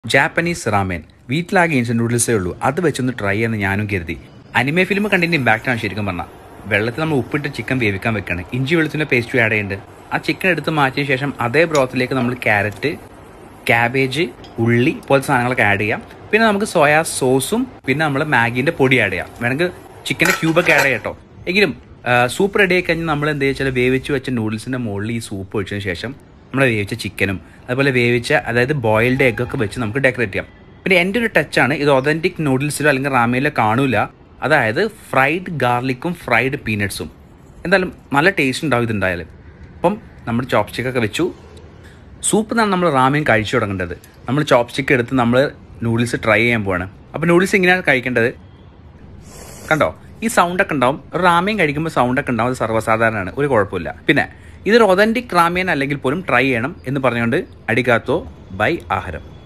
Japanese റാമേൻ വീട്ടിലാകെ instant നൂഡിൽസേ ഉള്ളൂ അത് വെച്ചൊന്ന് ട്രൈ ചെയ്യാന്ന് ഞാനും കരുതി അനിമേ ഫിലിം കണ്ടിന്റെ ഇമ്പാക്റ്റ് ആണ് ശരിക്കും പറഞ്ഞാൽ വെള്ളത്തിൽ നമ്മൾ ഉപ്പിട്ട് ചിക്കൻ വേവിക്കാൻ വെക്കണം ഇഞ്ചി വെളുത്തിന്റെ പേസ്റ്റ് ആഡ് ചെയ്യുന്നുണ്ട് ആ ചിക്കൻ എടുത്ത് മാറ്റിയ ശേഷം അതേ ബ്രോത്തിലേക്ക് നമ്മൾ ക്യാരറ്റ് ക്യാബേജ് ഉള്ളി പോലത്തെ സാധനങ്ങളൊക്കെ ആഡ് ചെയ്യാം പിന്നെ നമുക്ക് സോയാ സോസും പിന്നെ നമ്മൾ മാഗീന്റെ പൊടി ആഡ് ചെയ്യാം വേണമെങ്കിൽ ചിക്കൻ്റെ ക്യൂബൊക്കെ ആഡ് ചെയ്യാം കേട്ടോ എങ്കിലും സൂപ്പ് റെഡി ആയി കഴിഞ്ഞാൽ നമ്മൾ എന്ത് വെച്ചാൽ വേവിച്ച് വെച്ച നൂഡിൽസിന്റെ മുകളിൽ ഈ സൂപ്പ് ഒഴിച്ചതിന് ശേഷം നമ്മൾ വേവിച്ച ചിക്കനും അതുപോലെ വേവിച്ച അതായത് ബോയിൽഡ് എഗ് ഒക്കെ വെച്ച് നമുക്ക് ഡെക്കറേറ്റ് ചെയ്യാം പിന്നെ എൻ്റെ ഒരു ടച്ചാണ് ഇത് ഒതന്റിക് നൂഡിൽസിലോ അല്ലെങ്കിൽ റാമയിലോ കാണൂല അതായത് ഫ്രൈഡ് ഗാർലിക്കും ഫ്രൈഡ് പീനട്സും എന്തായാലും നല്ല ടേസ്റ്റ് ഉണ്ടാവും ഇതുണ്ടായാലും അപ്പം നമ്മൾ ചോപ്സ്റ്റിക്കൊക്കെ വെച്ചു സൂപ്പ് നിന്നാണ് നമ്മൾ റാമൻ കഴിച്ചു തുടങ്ങേണ്ടത് നമ്മൾ ചോപ്സ്റ്റിക്ക് എടുത്ത് നമ്മൾ നൂഡിൽസ് ട്രൈ ചെയ്യാൻ പോവാണ് അപ്പോൾ നൂഡിൽസ് ഇങ്ങനെയാണ് കഴിക്കേണ്ടത് കണ്ടോ ഈ സൗണ്ടൊക്കെ ഉണ്ടാവും റാമേൻ കഴിക്കുമ്പോൾ സൗണ്ടൊക്കെ ഉണ്ടാവും അത് സർവ്വസാധാരണമാണ് ഒരു കുഴപ്പമില്ല പിന്നെ ഇതൊരു ഒതന്റിക് റാമേൻ അല്ലെങ്കിൽ പോലും ട്രൈ ചെയ്യണം എന്ന് പറഞ്ഞുകൊണ്ട് അടികാത്തോ ബൈ ആഹാരം